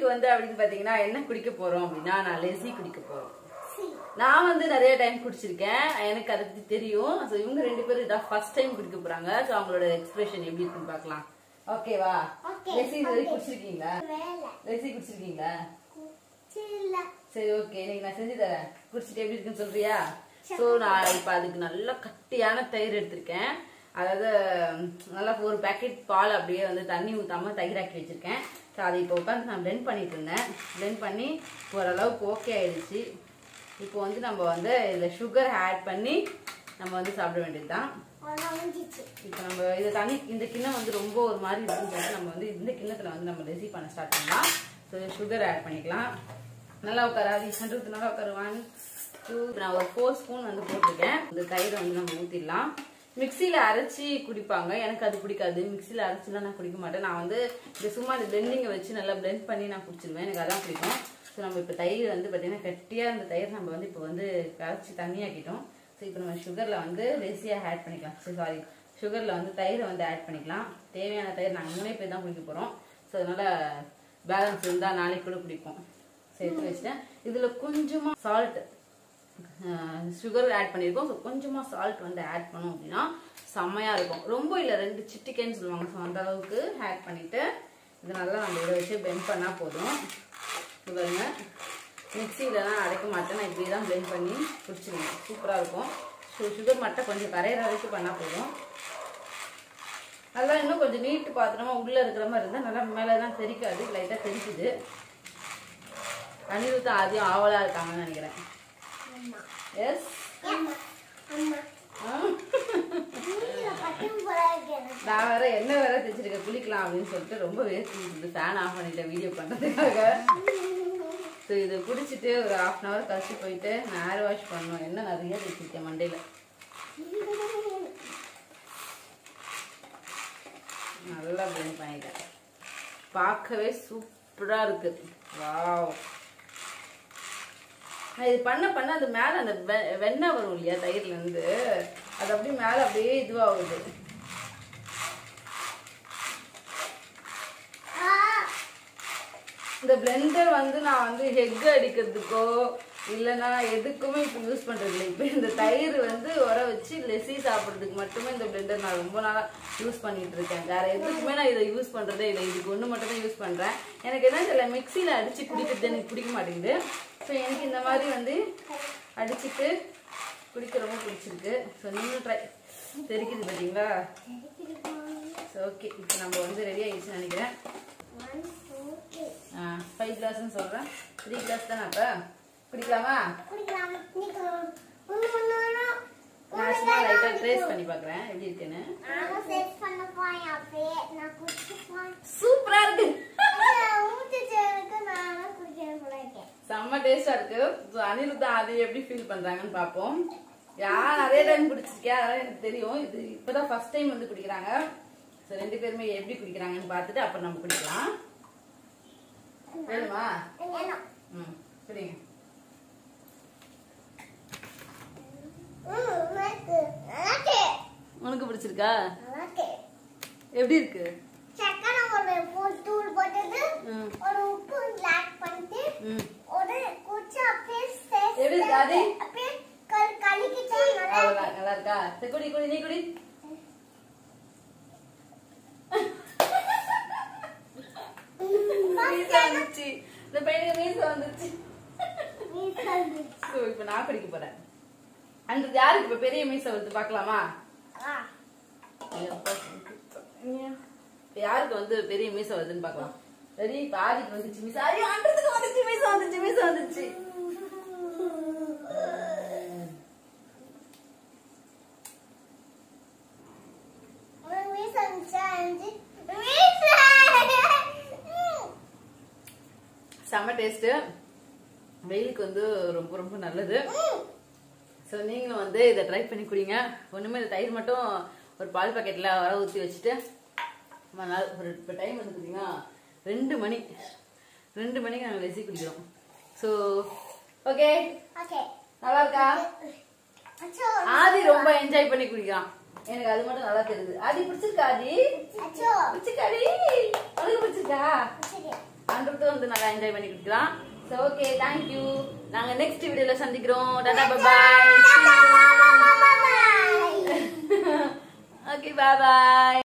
வந்து அப்படின்னு பாத்தீங்கன்னா என்ன குடிக்க போறோம் அப்படின்னா நான் லெசி குடிக்க போறோம் நான் வந்து நிறைய டைம் குடிச்சிருக்கேன் எனக்கு அதை பத்தி தெரியும் ஸோ இவங்க ரெண்டு பேரும் இதான் ஃபர்ஸ்ட் டைம் குடிக்க போறாங்க ஸோ அவங்களோட எக்ஸ்பிரஷன் எப்படி இருக்குன்னு பார்க்கலாம் ஓகேவா Okay, லெசி இது வரைக்கும் okay. குடிச்சிருக்கீங்களா வேலை லெசி குடிச்சிருக்கீங்களா சில்ல சரி ஓகே இன்னைக்கு நான் செஞ்சு தரேன் குடிச்சிட்டு எப்படி இருக்குன்னு சொல்றியா ஸோ நான் இப்போ அதுக்கு நல்ல கட்டியான தயிர் எடுத்திருக்கேன் அதாவது ம், நல்லா ஒரு பேக்கெட் பால் அப்படியே வந்து தண்ணி ஊத்தாம தயிராக்கி வச்சிருக்கேன் ஸோ அதை இப்போ உட்காந்து நான் blend பண்ணிட்டு இருந்தேன் blend பண்ணி ஓரளவுக்கு ஓகே ஆயிடுச்சு இப்போ வந்து நம்ம வந்து இதில் சுகர் ஆட் பண்ணி நம்ம வந்து சாப்பிட வேண்டியதுதான் ஒன்னா முடிஞ்சிச்சு இப்போ நம்ம இதை தண்ணி இந்த கிண்ணம் வந்து ரொம்ப ஒரு மாதிரி இருக்குன்னு சொல்லிட்டு நம்ம வந்து இந்த கிண்ணத்துல வந்து நம்ம ரெசிப் பண்ண ஸ்டார்ட் பண்ணலாம் ஸோ சுகர் ஆட் பண்ணிக்கலாம் நல்லா உட்காரு அது ஹண்ட்ரட் நல்லா உட்காரு ஒன் டூ நான் ஒரு ஃபோர் ஸ்பூன் வந்து போட்டிருக்கேன் இந்த தயிரை வந்து நம்ம ஊற்றிடலாம் மிக்சியில் அரைச்சி குடிப்பாங்க எனக்கு அது பிடிக்காது மிக்சியில் அரைச்சிலாம் நான் குடிக்க மாட்டேன் நான் வந்து இந்த சும்மா இந்த பிளெண்டிங்கை வச்சு நல்லா blend பண்ணி நான் குடிச்சிருவேன் எனக்கு அதான் பிடிக்கும் ஸோ நம்ம இப்போ தயிர் வந்து பார்த்தீங்கன்னா கட்டியாக இந்த தயிர் நம்ம வந்து இப்போ வந்து கரைச்சி தண்ணியாக்கிட்டோம் ஸோ இப்போ நம்ம சுகரில் வந்து லேசியாக ஆட் பண்ணிக்கலாம் சரி சாரி சுகரில் வந்து தயிரை வந்து ஆட் பண்ணிக்கலாம் தேவையான தயிர் நாங்கள் மூணே பேர் தான் குடிக்க போகிறோம் ஸோ அதனால் பேலன்ஸ் இருந்தால் நாளைக்கு கூட குடிப்போம் சேர்த்து வச்சுட்டேன் இதில் கொஞ்சமாக சால்ட் சுகர் ஆட் பண்ணியிருக்கோம் ஸோ கொஞ்சமாக சால்ட் வந்து ஆட் பண்ணோம் அப்படின்னா செம்மையாக இருக்கும் ரொம்ப இல்லை ரெண்டு சிட்டிக்கேன்னு சொல்லுவாங்க ஸோ அந்த அளவுக்கு ஆட் பண்ணிவிட்டு இது நல்லா நம்ம இதை வச்சு பெண்ட் பண்ணால் போதும் இது பாருங்க மிக்சியிலலாம் அரைக்க மாட்டேன் நான் இப்படி தான் பிளெண்ட் பண்ணி குடிச்சிருவேன் சூப்பராக இருக்கும் ஸோ சுகர் மட்டும் கொஞ்சம் கரையிற வரைக்கும் பண்ணால் போதும் அதெல்லாம் இன்னும் கொஞ்சம் நீட்டு பாத்திரமா உள்ளே இருக்கிற மாதிரி இருந்தால் நல்லா மேலெல்லாம் தெரிக்காது லைட்டாக தெரிக்குது அனிருத்தா ஆதியம் ஆவலாக இருக்காங்கன்னு நினைக்கிறேன் அம்மா எஸ் அம்மா அம்மா நீல பட்டும் போல இருக்கு எனக்கு நான் வேற என்ன வேற தைச்சிருக்கேன் குளிக்கலாம் அப்படின்னு சொல்லிட்டு ரொம்ப வேஸ்ட் ஃபேன் ஆஃப் பண்ணிட்டேன் வீடியோ பண்ணுறதுக்காக ஸோ இதை குடிச்சிட்டு ஒரு ஹாஃப் அன் ஹவர் கழிச்சு போயிட்டு நான் ஹேர் வாஷ் பண்ணணும் என்ன நிறைய தைச்சிருக்கேன் மண்டையில் நல்லா பிளெண்ட் பண்ணிட்டேன் பார்க்கவே சூப்பராக இருக்கு வாவ் நான் இது பண்ண பண்ண அது மேலே அந்த வெ- வெண்ணெய் வரும் இல்லையா தயிர்லேருந்து அது அப்படியே மேலே அப்படியே இதுவாகுது ஆ இந்த பிளெண்டர் வந்து நான் வந்து ஹெக் அடிக்கிறதுக்கோ இல்லைன்னா எதுக்குமே இப்போ யூஸ் பண்றது இல்லை இப்போ இந்த தயிர் வந்து உர வச்சு லெசி சாப்பிட்றதுக்கு மட்டுமே இந்த பிளெண்டர் நான் ரொம்ப நாளாக யூஸ் பண்ணிட்டு இருக்கேன் வேற எதுக்குமே நான் இதை யூஸ் பண்றதே இல்லை இதுக்கு ஒன்று மட்டும் தான் யூஸ் பண்றேன் எனக்கு என்ன தெரியல மிக்சியில் அடிச்சு குடிக்கிறது எனக்கு பிடிக்க மாட்டேங்குது ஸோ எனக்கு இந்த மாதிரி வந்து அடிச்சிட்டு குடிக்க ரொம்ப பிடிச்சிருக்கு ஸோ நீங்களும் ட்ரை தெரிக்குது பார்த்தீங்களா ஸோ ஓகே இப்போ நம்ம வந்து ரெடி ஆயிடுச்சுன்னு நினைக்கிறேன் ஒன் டூ த்ரீ ஃபைவ் கிளாஸ்னு சொல்கிறேன் த்ரீ கிளாஸ் தானே அப்போ குடிக்கலாமா குடிக்கலாம் நீங்க ஒன்று ஒன்று நான் சும்மா லைட்டாக ட்ரேஸ் பண்ணி பார்க்குறேன் எப்படி இருக்குன்னு நானும் செட் பண்ண போறேன் அப்பயே நான் குடிச்சு போறேன் சூப்பராக இருக்கு ஊத்துச்சேருக்கு நானும் குடிக்கிறேன் போல இருக்கேன் செம்ம டேஸ்டாக இருக்கு ஸோ அனிருத்தா அது எப்படி ஃபீல் பண்ணுறாங்கன்னு பார்ப்போம் யார் நிறைய டைம் குடிச்சிருக்கேன் அதெல்லாம் எனக்கு தெரியும் இது இப்போதான் ஃபர்ஸ்ட் டைம் வந்து குடிக்கிறாங்க ஸோ ரெண்டு பேருமே எப்படி குடிக்கிறாங்கன்னு பார்த்துட்டு அப்புறம் நம்ம குடிக்கலாம் வேணுமா வேணும் ம் குடிங்க ம் நல்லாக்கு நல்லாக்கு உனக்கு பிடிச்சிருக்கா நல்லாக்கு எப்படி இருக்கு சக்கரை ஒரு போட்டு தூள் போட்டது ம் ஒரு உப்பு ஆட் பண்ணிட்டு ம் ஒரு குச்சி அப்படியே சேர்த்து எப்படி இருக்கு அது? அப்படியே கல் கலக்கிட்டா நல்லா அவ்வளவுதான் நல்லா இருக்கா சரி குடி குடி நீ குடி மீசை வந்துச்சு இந்த பையனுக்கு மீசை வந்துச்சு இருக்கும். ஸோ இப்போ நான் குடிக்க போறேன் அந்த யாருக்கு இப்போ பெரிய மீசை வந்து பார்க்கலாமா ஆ, இப்போ யாருக்கு வந்து பெரிய மீசை வருதுன்னு பார்க்கலாம் சரி இப்போ ஆதிக்கு வந்துச்சு மீசை ஐயோ அன்றதுக்கு வந்துச்சு மீசை வந்துச்சு மீசை வந்துச்சு உனக்கு மீசை வந்துச்சா? இருந்துச்சு. மீசை! ம். செம்ம டேஸ்ட்டு வெயிலுக்கு வந்து ரொம்ப ரொம்ப நல்லது ம். ஸோ நீங்களும் வந்து இதை ட்ரை பண்ணி குடிங்க ஒன்றுமே இந்த தயிர் மட்டும் ஒரு பால் பாக்கெட்டில் வர ஊற்றி வச்சுட்டு ரொம்ப நாள் ஒரு இப்போ டைம் வந்து பார்த்தீங்கன்னா ரெண்டு மணி ரெண்டு மணிக்கு நாங்கள் லெசி குடிக்கிறோம் ஸோ ஓகே ஓகே. நல்லா இருக்கா அச்சோ. ஆதி ரொம்ப என்ஜாய் பண்ணி குடிக்கிறான் எனக்கு அது மட்டும் நல்லா தெரியுது ஆதி பிடிச்சிருக்கா ஆதி அச்சோ. பிடிச்சிருக்காடி உனக்கு பிடிச்சிருக்கா சரி. அன்றது அவனுக்கும் வந்து நல்லா என்ஜாய் பண்ணி கொடுக்கலாம் ஸோ ஓகே தேங்க்யூ நாங்க நெக்ஸ்ட் வீடியோல சந்திக்கிறோம் டாடா பாய் ஓகே பாய்